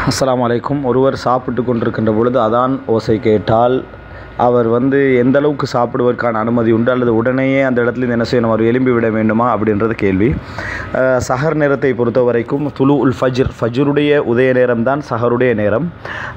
அஸ்ஸலாமு அலைக்கும் ஒருவர் சாப்பிட்டு கொண்டிருக்கின்ற பொழுது அதான் ஓசை கேட்டால் அவர் வந்து எந்த அளவுக்கு சாப்பிடுவதற்கான அனுமதி உண்டு அல்லது உடனேயே அந்த இடத்துல இருந்து என்ன செய்யணும் அவர் எழும்பி விட வேண்டுமா அப்படின்றது கேள்வி அஹ், சஹர் நேரத்தை பொறுத்த வரைக்கும் துலு உல் ஃபஜ்ர் ஃபஜ்ருடைய உதய நேரம் தான் சஹருடைய நேரம்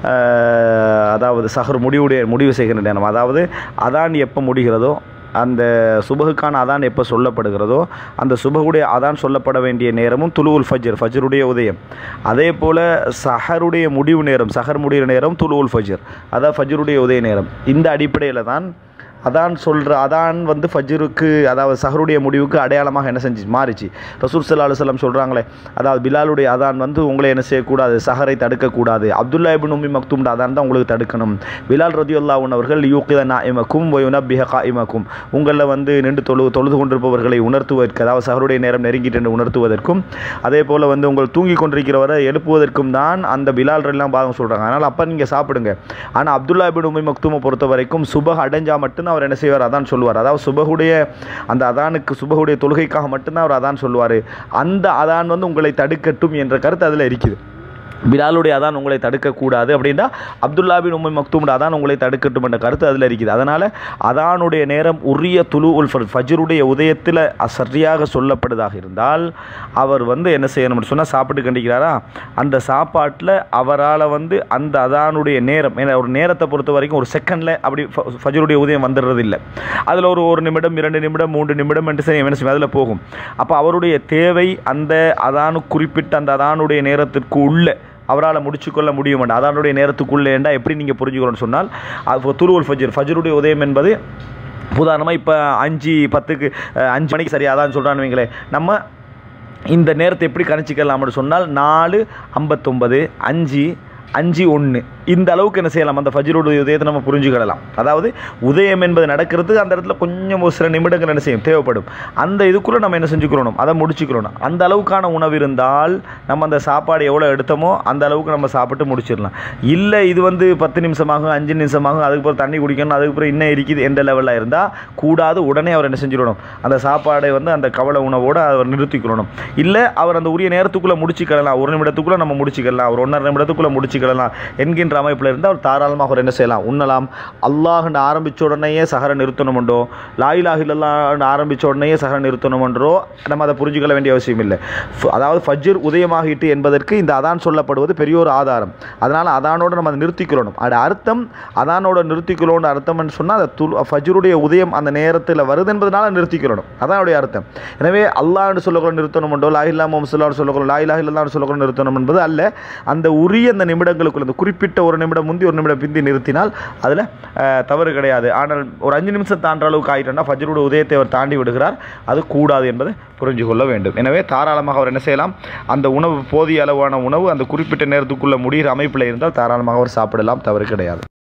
அஹ், அதாவது சஹர் முடிவுடைய முடிவு செய்கிற நேரம் அதாவது அதான் எப்போ முடிகிறதோ அந்த சுபகுக்கான அதான் எப்போ சொல்லப்படுகிறதோ அந்த சுபகுடைய அதான் சொல்லப்பட வேண்டிய நேரமும் துலுவுல் ஃபஜ்ர் ஃபஜ்ருடைய உதயம் அதே போல் சஹருடைய முடிவு நேரம் சஹர் முடிவு நேரம் துலுவுல் ஃபஜ்ர் அதான் ஃபஜ்ருடைய உதய நேரம் இந்த அடிப்படையில் தான் அதான் சொல்கிற அதான் வந்து ஃபஜ்ருக்கு அதாவது சஹருடைய முடிவுக்கு அடையாளமாக என்ன செஞ்சு மாறிச்சு ரசூல் சல்லா அலுவலம் சொல்கிறாங்களே அதாவது பிலாலுடைய அதான் வந்து உங்களை என்ன செய்யக்கூடாது சஹரை தடுக்கக்கூடாது அப்துல்லா இபின் உம்மி மக்தூம்ட அதான் தான் உங்களுக்கு தடுக்கணும் பிலால் ரதியுல்லாவுன் அவர்கள் யூக்கித நாயிமக்கும் ஒயுனபிஹ காயிமக்கும் உங்களில் வந்து நின்று தொழு தொழுது கொண்டிருப்பவர்களை உணர்த்துவதற்கு அதாவது சஹருடைய நேரம் நெருங்கிட்டு என்று உணர்த்துவதற்கும் அதே போல் வந்து உங்கள் தூங்கி கொண்டிருக்கிறவரை எழுப்புவதற்கும் தான் அந்த பிலால் எல்லாம் பாதம் சொல்கிறாங்க அதனால் அப்போ நீங்கள் சாப்பிடுங்க ஆனால் அப்துல்லா இபின் உம்மி மக்தூமை பொறுத்த வரைக்கும் சுபஹ் அடைஞ்சா மட்டும்தான் அவர் என்ன செய்வார் அதான் சொல்லுவார் அதாவது சுபகுடைய அந்த அதானுக்கு சுபகுடைய தொழுகைக்காக மட்டும்தான் அவர் அதான் சொல்லுவார் அந்த அதான் வந்து உங்களை தடுக்கட்டும் என்ற கருத்து அதில் இருக்குது பிலாலுடைய அதான் உங்களை தடுக்கக்கூடாது அப்படின்னா அப்துல்லா பின் உம்மை மக்தூமுடைய அதான் உங்களை தடுக்கட்டும் என்ற கருத்து அதில் இருக்குது அதனால் அதானுடைய நேரம் உரிய துலு உல் ஃபர் ஃபஜ்ருடைய உதயத்தில் சரியாக சொல்லப்படுதாக இருந்தால் அவர் வந்து என்ன செய்யணும்னு சொன்னால் சாப்பிட்டு கண்டிக்கிறாரா அந்த சாப்பாட்டில் அவரால் வந்து அந்த அதானுடைய நேரம் ஏன்னா ஒரு நேரத்தை பொறுத்த வரைக்கும் ஒரு செகண்டில் அப்படி ஃப- ஃபஜ்ருடைய உதயம் வந்துடுறது இல்லை அதில் ஒரு ஒரு நிமிடம் இரண்டு நிமிடம் மூன்று நிமிடம் என்று சரி என்ன செய்யும் அதில் போகும் அப்போ அவருடைய தேவை அந்த அதானு குறிப்பிட்ட அந்த அதானுடைய நேரத்திற்கு உள்ள அவரால் முடிச்சுக்கொள்ள முடியும் அதானுடைய நேரத்துக்குள்ளேண்டா எப்படி நீங்கள் புரிஞ்சுக்கணும்னு சொன்னால் அது துருவல் ஃபஜ்ர் ஃபஜ்ருடைய உதயம் என்பது உதாரணமாக இப்போ அஞ்சு பத்துக்கு அஹ், அஞ்சு மணிக்கு சரி அதான் சொல்கிறான்னு வைங்களேன் நம்ம இந்த நேரத்தை எப்படி கணிச்சிக்கலாம்னு சொன்னால் நாலு ஐம்பத்தொம்பது அஞ்சு அஞ்சு ஒன்று இந்த அளவுக்கு என்ன செய்யலாம் அந்த ஃபஜ்ருடைய உதயத்தை நம்ம புரிஞ்சுக்கிடலாம் அதாவது உதயம் என்பது நடக்கிறது அந்த இடத்துல கொஞ்சம் ஒரு சில நிமிடங்கள் என்ன செய்யும் தேவைப்படும் அந்த இதுக்குள்ளே நம்ம என்ன செஞ்சுக்கிறோம் அதை முடிச்சுக்கிறோம் அந்த அளவுக்கான உணவு இருந்தால் நம்ம அந்த சாப்பாடு எவ்வளோ எடுத்தோமோ அந்த அளவுக்கு நம்ம சாப்பிட்டு முடிச்சிடலாம் இல்லை இது வந்து பத்து நிமிஷமாகும் அஞ்சு நிமிஷமாகும் அதுக்கப்புறம் தண்ணி குடிக்கணும் அதுக்கப்புறம் இன்னும் இருக்குது எந்த லெவலில் இருந்தால் கூடாது உடனே அவர் என்ன செஞ்சிடணும் அந்த சாப்பாடை வந்து அந்த கவலை உணவோடு அவர் நிறுத்திக்கிறணும் இல்லை அவர் அந்த உரிய நேரத்துக்குள்ளே முடிச்சுக்கலாம் ஒரு நிமிடத்துக்குள்ளே நம்ம முடிச்சுக்கலாம் ஒரு ஒன்றரை நிமிடத்துக்குள்ளே முடிச்சுக்கலாம் என்கின்ற அமைப்பில் இருந்தால் அவர் தாராளமாக அவர் என்ன செய்யலாம் உண்ணலாம் அல்லாஹ்னு ஆரம்பித்த உடனேயே சஹரை நிறுத்தணுமென்றோ லாயிலாக இல்லல்லான்னு ஆரம்பித்த உடனேயே சஹரை நிறுத்தணுமென்றோ நம்ம அதை புரிஞ்சுக்கொள்ள வேண்டிய அவசியம் இல்லை ஃப- அதாவது ஃபஜ்ர் உதயமாகிட்டு என்பதற்கு இந்த அதான் சொல்லப்படுவது பெரிய ஒரு ஆதாரம் அதனால் அதானோடு நம்ம அதை நிறுத்திக்கிறோம் அது அர்த்தம் அதானோட நிறுத்திக்கிறோன்னு அர்த்தம்னு சொன்னால் அந்த துல் ஃபஜ்ருடைய உதயம் அந்த நேரத்தில் வருது என்பதனால நிறுத்திக்கிறோம் அதானுடைய அர்த்தம் எனவே அல்லாஹ்னு சொல்லக்கூட நிறுத்தணுமென்றோ லாயில்லா முஹம்மது சொல்லக்கூட லாயிலா இல்லான்னு சொல்லக்கூட நிறுத்தணும் என்பது அல்ல அந்த உரிய அந்த நிமிடங்களுக்குள்ள அந்த குறிப்பிட்ட ஒரு நிமிடம் முந்தி ஒரு நிமிடம் பிந்தி நிறுத்தினால் அதில் தவறு கிடையாது ஆனால் ஒரு அஞ்சு நிமிஷம் தாண்டுற அளவுக்கு ஆகிட்டோன்னா ஃபஜ்ருடைய உதயத்தை அவர் தாண்டி விடுகிறார் அது கூடாது என்பதை புரிஞ்சு கொள்ள வேண்டும் எனவே தாராளமாக அவர் என்ன செய்யலாம் அந்த உணவு போதிய அளவான உணவு அந்த குறிப்பிட்ட நேரத்துக்குள்ள முடிகிற அமைப்பில் இருந்தால் தாராளமாக அவர் சாப்பிடலாம் தவறு கிடையாது